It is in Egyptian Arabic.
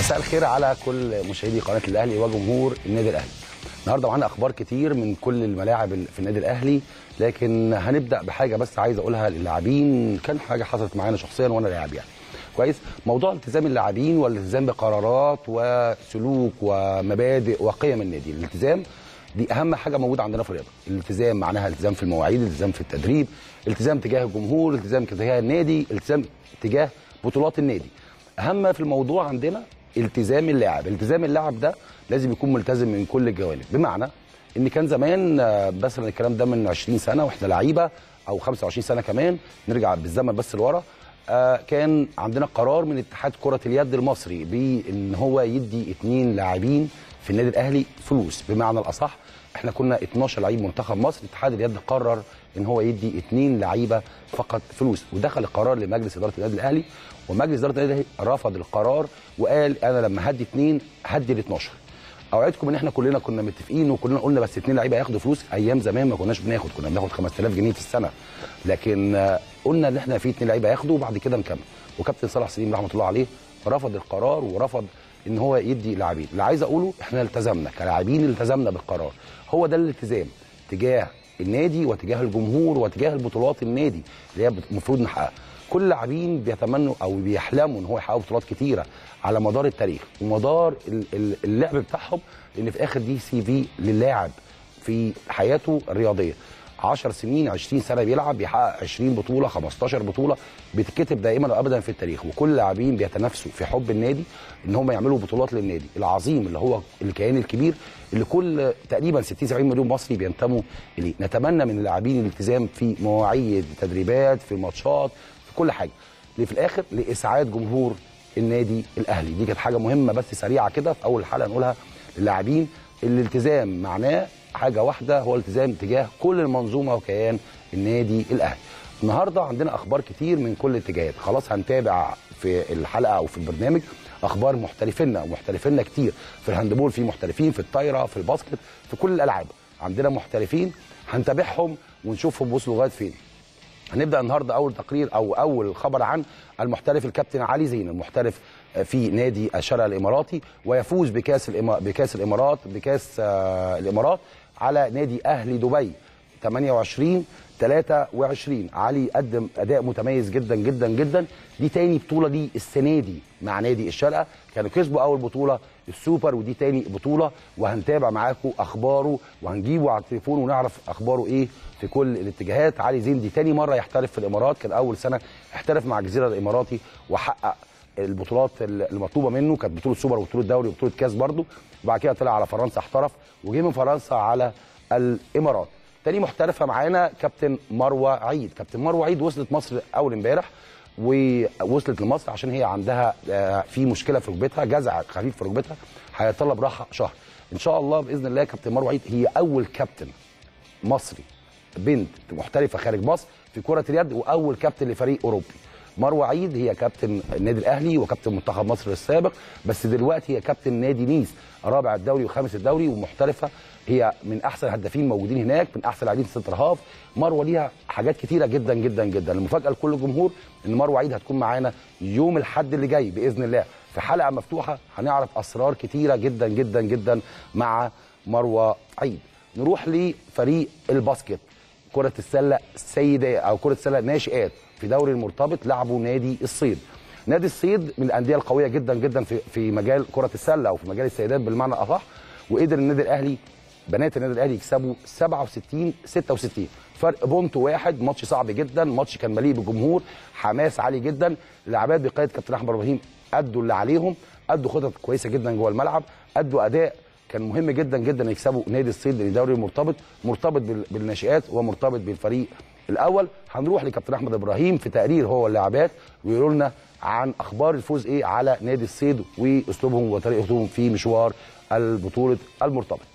مساء الخير على كل مشاهدي قناه الاهلي وجمهور النادي الاهلي. النهارده معانا اخبار كتير من كل الملاعب في النادي الاهلي لكن هنبدا بحاجه بس عايز اقولها للاعبين كان حاجه حصلت معانا شخصيا وانا لاعب يعني. كويس؟ موضوع التزام اللاعبين والالتزام بقرارات وسلوك ومبادئ وقيم النادي، الالتزام دي اهم حاجه موجوده عندنا في الرياضه، الالتزام معناها التزام في المواعيد، التزام في التدريب، التزام تجاه الجمهور، التزام تجاه النادي، التزام تجاه بطولات النادي. اهم ما في الموضوع عندنا التزام اللاعب التزام اللاعب ده لازم يكون ملتزم من كل الجوانب بمعنى ان كان زمان آه، مثلا الكلام ده من 20 سنه واحنا لعيبه او 25 سنه كمان نرجع بالزمن بس لورا آه، كان عندنا قرار من اتحاد كره اليد المصري بان هو يدي اثنين لاعبين في النادي الاهلي فلوس بمعنى الاصح احنا كنا 12 لعيب منتخب مصر اتحاد اليد قرر ان هو يدي اثنين لعيبه فقط فلوس ودخل القرار لمجلس اداره النادي الاهلي ومجلس اداره النادي الاهلي رفض القرار وقال انا لما هدي اثنين هدي ال 12 اوعدكم ان احنا كلنا كنا متفقين وكلنا قلنا بس اثنين لعيبه ياخدوا فلوس ايام زمان ما كناش بناخد كنا بناخد 5000 جنيه في السنه لكن آه، قلنا ان احنا في اثنين لعيبه ياخدوا وبعد كده نكمل وكابتن صلاح سليم رحمه الله عليه رفض القرار ورفض ان هو يدي لاعبين اللي عايز اقوله احنا التزمنا كلاعبين التزمنا بالقرار هو ده الالتزام تجاه النادي وتجاه الجمهور وتجاه البطولات النادي اللي هي المفروض نحققها كل اللاعبين بيتمنوا او بيحلموا ان هو يحققوا بطولات كتيره على مدار التاريخ ومدار ال- ال- اللعب بتاعهم لان في الاخر دي سي في للاعب في حياته الرياضيه 10 سنين 20 سنه بيلعب بيحقق 20 بطوله 15 بطوله بتتكتب دائما وابدا في التاريخ وكل اللاعبين بيتنافسوا في حب النادي ان هم يعملوا بطولات للنادي العظيم اللي هو الكيان الكبير اللي كل تقريبا 60 70 مليون مصري بينتموا اليه نتمنى من اللاعبين الالتزام في مواعيد تدريبات في ماتشات في كل حاجه اللي في الاخر لاسعاد جمهور النادي الاهلي دي كانت حاجه مهمه بس سريعه كده في اول حلقه نقولها للاعبين الالتزام معناه حاجه واحده هو الالتزام تجاه كل المنظومه وكيان النادي الاهلي النهارده عندنا اخبار كتير من كل الاتجاهات خلاص هنتابع في الحلقه او في البرنامج اخبار محترفينا ومحترفينا كتير في الهاندبول في محترفين في الطايره في الباسكت في كل الالعاب عندنا محترفين هنتابعهم ونشوفهم وصلوا لغايه فين هنبدا النهارده اول تقرير او اول خبر عن المحترف الكابتن علي زين المحترف في نادي الشرق الاماراتي ويفوز بكاس الإما... بكاس الامارات بكاس آه، الامارات على نادي اهلي دبي 28 23 علي قدم اداء متميز جدا جدا جدا دي تاني بطوله دي السنه دي مع نادي الشارقه كانوا كسبوا اول بطوله السوبر ودي تاني بطوله وهنتابع معاكم اخباره وهنجيبه على التليفون ونعرف اخباره ايه في كل الاتجاهات علي زين دي تاني مره يحترف في الامارات كان اول سنه احترف مع الجزيره الاماراتي وحقق البطولات المطلوبه منه كانت بطوله سوبر وبطوله دوري وبطوله كاس برضه وبعد كده طلع على فرنسا احترف وجه من فرنسا على الامارات تاني محترفه معانا كابتن مروه عيد كابتن مروه عيد وصلت مصر اول امبارح ووصلت لمصر عشان هي عندها آه، في مشكله في ركبتها جزع خفيف في ركبتها هيتطلب راحه شهر ان شاء الله باذن الله كابتن مروه عيد هي اول كابتن مصري بنت محترفه خارج مصر في كره اليد واول كابتن لفريق اوروبي مروه عيد هي كابتن النادي الاهلي وكابتن منتخب مصر السابق بس دلوقتي هي كابتن نادي نيس رابع الدوري وخامس الدوري ومحترفه هي من احسن الهدافين موجودين هناك من احسن لاعبين سنتر هاف مروه ليها حاجات كتيره جدا جدا جدا المفاجاه لكل الجمهور ان مروه عيد هتكون معانا يوم الاحد اللي جاي باذن الله في حلقه مفتوحه هنعرف اسرار كتيره جدا جدا جدا مع مروه عيد نروح لفريق الباسكت كرة السلة السيدة أو كرة السلة ناشئات في دوري المرتبط لعبوا نادي الصيد. نادي الصيد من الأندية القوية جدا جدا في في مجال كرة السلة أو في مجال السيدات بالمعنى الأصح وقدر النادي الأهلي بنات النادي الأهلي يكسبوا 67 66 فرق بونت واحد ماتش صعب جدا ماتش كان مليء بالجمهور حماس عالي جدا اللاعبات بقياده كابتن احمد ابراهيم ادوا اللي عليهم ادوا خطط كويسه جدا جوه الملعب ادوا اداء كان مهم جدا جدا يكسبوا نادي الصيد لان الدوري مرتبط مرتبط بال- بالناشئات ومرتبط بالفريق الاول هنروح لكابتن احمد ابراهيم في تقرير هو اللاعبات ويقولوا لنا عن اخبار الفوز ايه على نادي الصيد واسلوبهم وطريقتهم في مشوار البطوله المرتبط